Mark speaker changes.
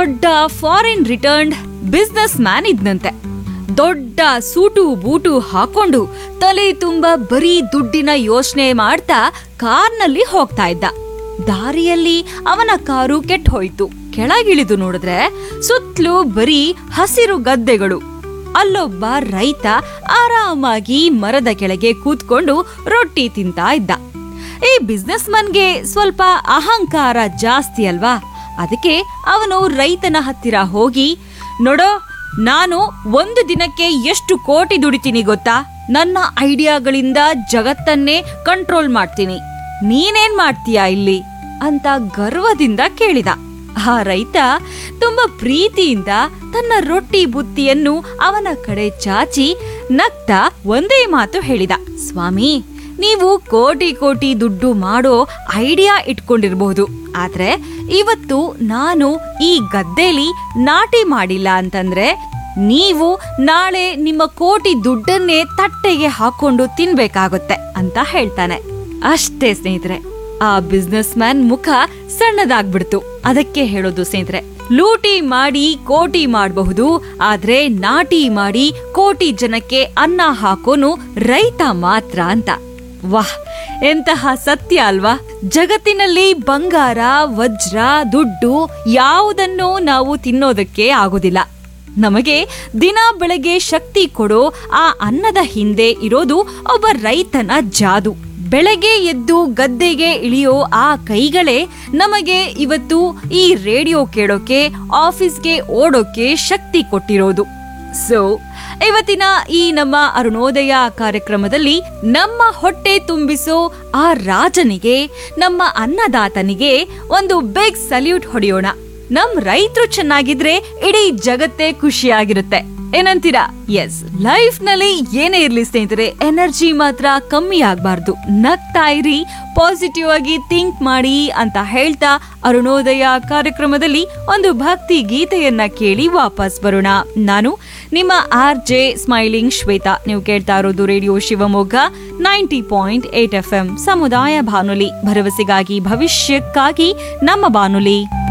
Speaker 1: ದೊಡ್ಡ foreign returned businessman ಇದ್ನಂತೆ ದೊಡ್ಡ ಸೂಟು ಬೂಟು ಹಾಕೊಂಡು ತಲೆ ತುಂಬ ಬರೀ ದುಡ್ಡಿನ ಯೋಚನೆ ಮಾಡ್ತಾ ಕಾರ್ನಲ್ಲಿ ಹೋಗ್ತಾ ಇದ್ದ ದಾರಿಯಲ್ಲಿ ಅವನ ಕಾರು ಕೆಟ್ಟ ಹೋಯ್ತು ಕೆಳಗಿಳಿದು ನೋಡಿದ್ರೆ ಸುತ್ತಲೂ ಬರೀ ಹಸಿರು ಗದ್ದೆಗಳು ಅಲ್ಲೊಬ್ಬ ರೈತ ಆರಾಮಾಗಿ ಮರದ ಕೆಳಗೆ ಕೂತ್ಕೊಂಡು ರೊಟ್ಟಿ ತಿಂತಾ ಇದ್ದ ಈ ಬಿಸ್ನೆಸ್ ಮನ್ಗೆ ಸ್ವಲ್ಪ ಅಹಂಕಾರ ಜಾಸ್ತಿ ಅಲ್ವಾ ಅದಕ್ಕೆ ಅವನು ರೈತನ ಹತ್ತಿರ ಹೋಗಿ ನೋಡೋ ನಾನು ಒಂದು ದಿನಕ್ಕೆ ಎಷ್ಟು ಕೋಟಿ ದುಡಿತೀನಿ ಗೊತ್ತಾ ನನ್ನ ಐಡಿಯಾಗಳಿಂದ ಜಗತ್ತನ್ನೇ ಕಂಟ್ರೋಲ್ ಮಾಡ್ತೀನಿ ನೀನೇನ್ ಮಾಡ್ತೀಯಾ ಇಲ್ಲಿ ಅಂತ ಗರ್ವದಿಂದ ಕೇಳಿದ ಆ ರೈತ ತುಂಬಾ ಪ್ರೀತಿಯಿಂದ ತನ್ನ ರೊಟ್ಟಿ ಬುತ್ತಿಯನ್ನು ಅವನ ಕಡೆ ಚಾಚಿ ನಗ್ತಾ ಒಂದೇ ಮಾತು ಹೇಳಿದ ಸ್ವಾಮಿ ನೀವು ಕೋಟಿ ಕೋಟಿ ದುಡ್ಡು ಮಾಡೋ ಐಡಿಯಾ ಇಟ್ಕೊಂಡಿರ್ಬಹುದು ಆದ್ರೆ ಇವತ್ತು ನಾನು ಈ ಗದ್ದೆಲಿ ನಾಟಿ ಮಾಡಿಲ್ಲ ಅಂತಂದ್ರೆ ನೀವು ನಾಳೆ ನಿಮ್ಮ ಕೋಟಿ ದುಡ್ಡನ್ನೇ ತಟ್ಟೆಗೆ ಹಾಕೊಂಡು ತಿನ್ಬೇಕಾಗುತ್ತೆ ಅಂತ ಹೇಳ್ತಾನೆ ಅಷ್ಟೇ ಸ್ನೇಹಿತರೆ ಆ ಬಿಸ್ನೆಸ್ ಮ್ಯಾನ್ ಮುಖ ಸಣ್ಣದಾಗ್ಬಿಡ್ತು ಅದಕ್ಕೆ ಹೇಳೋದು ಸ್ನೇಹಿತರೆ ಲೂಟಿ ಮಾಡಿ ಕೋಟಿ ಮಾಡಬಹುದು ಆದ್ರೆ ನಾಟಿ ಮಾಡಿ ಕೋಟಿ ಜನಕ್ಕೆ ಅನ್ನ ಹಾಕೋನು ರೈತ ಮಾತ್ರ ಅಂತ ವಾಹ್ ಎಂತಹ ಸತ್ಯ ಅಲ್ವಾ ಜಗತ್ತಿನಲ್ಲಿ ಬಂಗಾರ ವಜ್ರ ದುಡ್ಡು ಯಾವುದನ್ನು ನಾವು ತಿನ್ನೋದಕ್ಕೆ ಆಗೋದಿಲ್ಲ ನಮಗೆ ದಿನ ಬೆಳಗ್ಗೆ ಶಕ್ತಿ ಕೊಡೋ ಆ ಅನ್ನದ ಹಿಂದೆ ಇರೋದು ಒಬ್ಬ ರೈತನ ಜಾದು ಬೆಳಗ್ಗೆ ಎದ್ದು ಗದ್ದೆಗೆ ಇಳಿಯೋ ಆ ಕೈಗಳೇ ನಮಗೆ ಇವತ್ತು ಈ ರೇಡಿಯೋ ಕೇಳೋಕೆ ಆಫೀಸ್ಗೆ ಓಡೋಕೆ ಶಕ್ತಿ ಕೊಟ್ಟಿರೋದು ಸೊ ಇವತ್ತಿನ ಈ ನಮ್ಮ ಅರುಣೋದಯ ಕಾರ್ಯಕ್ರಮದಲ್ಲಿ ನಮ್ಮ ಹೊಟ್ಟೆ ತುಂಬಿಸೋ ಆ ರಾಜನಿಗೆ ನಮ್ಮ ಅನ್ನದಾತನಿಗೆ ಒಂದು ಬಿಗ್ ಸಲ್ಯೂಟ್ ಹೊಡೆಯೋಣ ನಮ್ ರೈತರು ಚೆನ್ನಾಗಿದ್ರೆ ಇಡೀ ಜಗತ್ತೇ ಖುಷಿಯಾಗಿರುತ್ತೆ ಏನಂತೀರಾ ಎಸ್ ಲೈಫ್ ನಲ್ಲಿ ಏನೇ ಇರ್ಲಿ ಸ್ನೇಹಿತರೆ ಎನರ್ಜಿ ಮಾತ್ರ ಕಮ್ಮಿ ಆಗ್ಬಾರ್ದು ನಗ್ತಾ ಇರಿ ಪಾಸಿಟಿವ್ ಆಗಿ ಥಿಂಕ್ ಮಾಡಿ ಅಂತ ಹೇಳ್ತಾ ಅರುಣೋದಯ ಕಾರ್ಯಕ್ರಮದಲ್ಲಿ ಒಂದು ಭಕ್ತಿ ಗೀತೆಯನ್ನ ಕೇಳಿ ವಾಪಸ್ ಬರೋಣ ನಾನು ನಿಮ್ಮ ಆರ್ ಜೆ ಸ್ಮೈಲಿಂಗ್ ಶ್ವೇತಾ ನೀವು ಕೇಳ್ತಾ ಇರೋದು radio Shivamogga ninety point eight F M ಸಮುದಾಯ ಬಾನುಲಿ ಭರವಸೆಗಾಗಿ ಭವಿಷ್ಯಕ್ಕಾಗಿ ನಮ್ಮ ಬಾನುಲಿ